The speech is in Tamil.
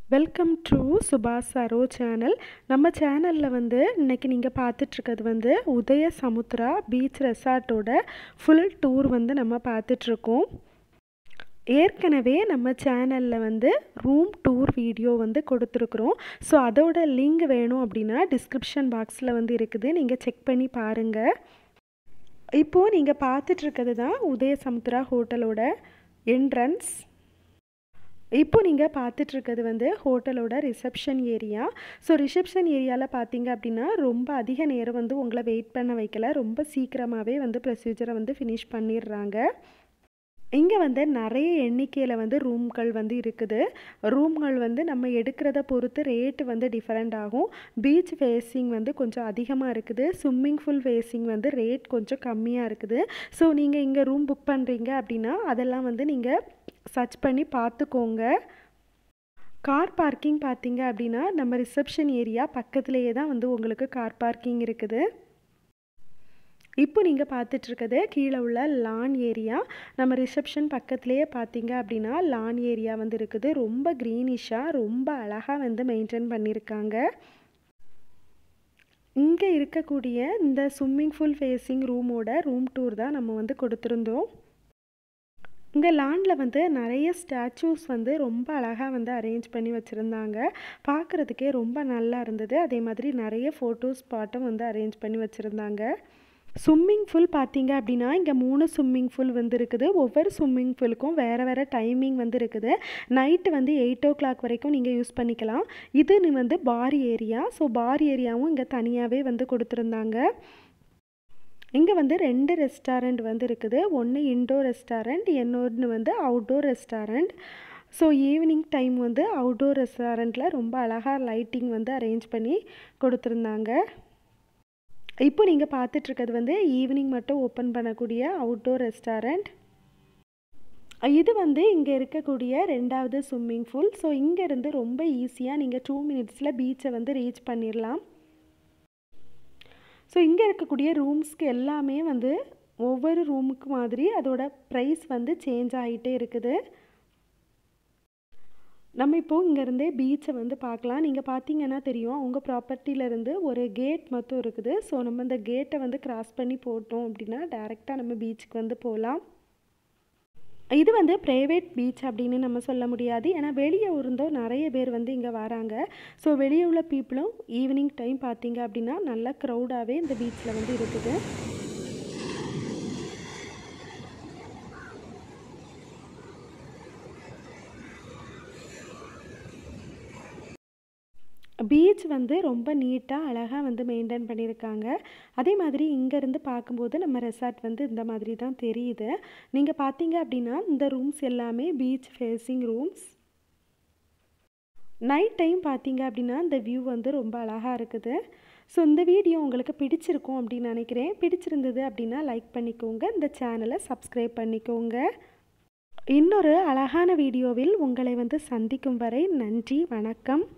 வெல்கம் டு சுபாஷ் சரோ சேனல் நம்ம சேனலில் வந்து இன்றைக்கி நீங்கள் பார்த்துட்ருக்கிறது வந்து உதய சமுத்ரா பீச் ரெசார்ட்டோட ஃபுல் டூர் வந்து நம்ம பார்த்துட்ருக்கோம் ஏற்கனவே நம்ம சேனலில் வந்து ரூம் டூர் வீடியோ வந்து கொடுத்துருக்குறோம் ஸோ அதோட லிங்க் வேணும் அப்படின்னா டிஸ்கிரிப்ஷன் பாக்ஸில் வந்து இருக்குது நீங்கள் செக் பண்ணி பாருங்கள் இப்போது நீங்கள் பார்த்துட்ருக்கிறது தான் உதய சமுத்ரா ஹோட்டலோட என்ட்ரன்ஸ் இப்போ நீங்கள் பார்த்துட்ருக்கிறது வந்து ஹோட்டலோட ரிசப்ஷன் ஏரியா ஸோ ரிசப்ஷன் ஏரியாவில் பார்த்தீங்க அப்படின்னா ரொம்ப அதிக நேரம் வந்து உங்களை வெயிட் பண்ண வைக்கல ரொம்ப சீக்கிரமாகவே வந்து ப்ரொசீஜரை வந்து ஃபினிஷ் பண்ணிடுறாங்க இங்கே வந்து நிறைய எண்ணிக்கையில் வந்து ரூம்கள் வந்து இருக்குது ரூம்கள் வந்து நம்ம எடுக்கிறத பொறுத்து ரேட்டு வந்து டிஃப்ரெண்ட் ஆகும் பீச் ஃபேஸிங் வந்து கொஞ்சம் அதிகமாக இருக்குது ஸ்விம்மிங் ஃபுல் ஃபேஸிங் வந்து ரேட் கொஞ்சம் கம்மியாக இருக்குது ஸோ நீங்கள் இங்கே ரூம் புக் பண்ணுறீங்க அப்படின்னா அதெல்லாம் வந்து நீங்கள் சர்ச் பண்ணி பார்த்துக்கோங்க கார் பார்க்கிங் பார்த்தீங்க அப்படின்னா நம்ம ரிசப்ஷன் ஏரியா பக்கத்துலேயே தான் வந்து உங்களுக்கு கார் பார்க்கிங் இருக்குது இப்போ நீங்கள் பார்த்துட்ருக்கிறது கீழே உள்ள லான் ஏரியா நம்ம ரிசப்ஷன் பக்கத்துலேயே பார்த்தீங்க அப்படின்னா லான் ஏரியா வந்து இருக்குது ரொம்ப க்ரீனிஷாக ரொம்ப அழகாக வந்து மெயின்டைன் பண்ணியிருக்காங்க இங்கே இருக்கக்கூடிய இந்த ஸ்விம்மிங் ஃபுல் ஃபேஸிங் ரூமோட ரூம் டூர் தான் நம்ம வந்து கொடுத்துருந்தோம் இங்கே லாண்டில் வந்து நிறைய ஸ்டாச்சூஸ் வந்து ரொம்ப அழகாக வந்து அரேஞ்ச் பண்ணி வச்சுருந்தாங்க பார்க்குறதுக்கே ரொம்ப நல்லா இருந்தது அதே மாதிரி நிறைய ஃபோட்டோ ஸ்பாட்டும் வந்து அரேஞ்ச் பண்ணி வச்சுருந்தாங்க ஸ்விம்மிங் ஃபுல் பார்த்தீங்க அப்படின்னா இங்கே மூணு ஸ்விம்மிங் ஃபுல் வந்து இருக்குது ஒவ்வொரு ஸ்விம்மிங் ஃபுல்லுக்கும் வேறு வேறு டைமிங் வந்து இருக்குது நைட்டு வந்து எயிட் ஓ கிளாக் வரைக்கும் நீங்கள் யூஸ் பண்ணிக்கலாம் இது வந்து பார் ஏரியா ஸோ பார் ஏரியாவும் இங்கே தனியாகவே வந்து கொடுத்துருந்தாங்க இங்கே வந்து ரெண்டு ரெஸ்டாரண்ட் வந்து இருக்குது ஒன்று இன்டோர் ரெஸ்டாரண்ட் இன்னொன்று வந்து outdoor restaurant so evening time வந்து அவுட்டோர் ரெஸ்டாரண்ட்டில் ரொம்ப அழகாக லைட்டிங் வந்து அரேஞ்ச் பண்ணி கொடுத்துருந்தாங்க இப்போ நீங்கள் பார்த்துட்ருக்கிறது வந்து ஈவினிங் மட்டும் ஓப்பன் பண்ணக்கூடிய அவுட்டோர் ரெஸ்டாரண்ட் இது வந்து இங்கே இருக்கக்கூடிய ரெண்டாவது ஸ்விம்மிங் பூல் ஸோ இங்கேருந்து ரொம்ப ஈஸியாக நீங்கள் டூ மினிட்ஸில் பீச்சை வந்து ரீச் பண்ணிடலாம் ஸோ இங்கே இருக்கக்கூடிய ரூம்ஸ்க்கு எல்லாமே வந்து ஒவ்வொரு ரூமுக்கு மாதிரி அதோட ப்ரைஸ் வந்து சேஞ்ச் ஆகிட்டே இருக்குது நம்ம இப்போது இங்கேருந்தே பீச்சை வந்து பார்க்கலாம் நீங்கள் பார்த்தீங்கன்னா தெரியும் உங்கள் ப்ராப்பர்ட்டியிலேருந்து ஒரு கேட் மட்டும் இருக்குது ஸோ நம்ம இந்த கேட்டை வந்து கிராஸ் பண்ணி போட்டோம் அப்படின்னா டேரெக்டாக நம்ம பீச்சுக்கு வந்து போகலாம் இது வந்து ப்ரைவேட் பீச் அப்படின்னு நம்ம சொல்ல முடியாது ஏன்னா வெளியே இருந்தோ நிறைய பேர் வந்து இங்கே வராங்க ஸோ வெளியே உள்ள பீப்புளும் ஈவினிங் டைம் பார்த்தீங்க அப்படின்னா நல்ல க்ரௌடாகவே இந்த பீச்சில் வந்து இருக்குது பீச் வந்து ரொம்ப நீட்டாக அழகாக வந்து மெயின்டைன் பண்ணியிருக்காங்க அதே மாதிரி இங்கேருந்து பார்க்கும்போது நம்ம ரெசார்ட் வந்து இந்த மாதிரி தான் தெரியுது நீங்கள் பார்த்தீங்க அப்படின்னா இந்த ரூம்ஸ் எல்லாமே beach facing rooms night time பார்த்தீங்க அப்படின்னா இந்த வியூ வந்து ரொம்ப அழகாக இருக்குது ஸோ இந்த வீடியோ உங்களுக்கு பிடிச்சிருக்கும் அப்படின்னு நினைக்கிறேன் பிடிச்சிருந்தது அப்படின்னா லைக் பண்ணிக்கோங்க இந்த சேனலை சப்ஸ்கிரைப் பண்ணிக்கோங்க இன்னொரு அழகான வீடியோவில் உங்களை வந்து சந்திக்கும் வரை நன்றி வணக்கம்